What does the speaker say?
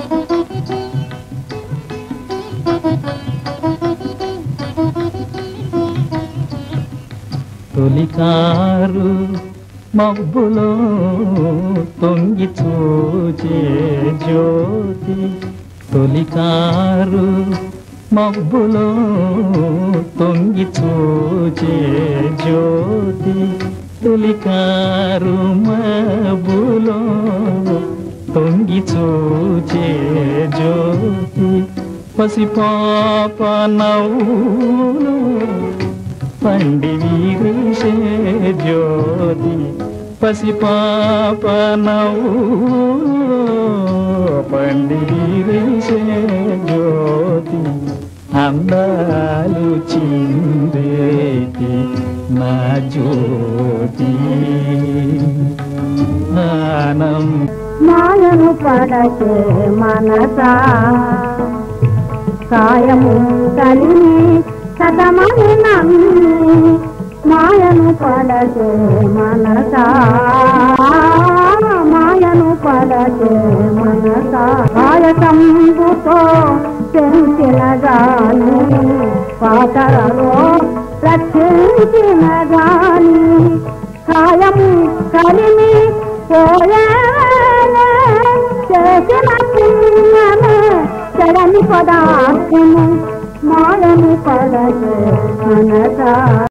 తొలికారు మబ్బులో తొంగి చూచే జ్యోతి తొలికారు మబ్బులో తొంగి చూచే జ్యోతి తొలికారు మబ్బులో తొంగి చూచే జ్యోతి పసిపాప నవ్వులో పండి వీరిషే జ్యోతి పసిపాప నవ్వు పండి వీరిషే జ్యోతి అందాలు చిందేటి నా జ్యోతి ఆనం మాయను పడకే మనసా కాయము కలిమి సతమని నమ్మి మాయను పడకే మనసా మాయను పడకే మనసా కాయకంబుతో పెంచిన గాని పాతరలో రక్షించిన గాని కాయము కలిమి పోయాలే చేసిన పుణ్యమే చెడని పదార్థము మాయను పడకే మనసా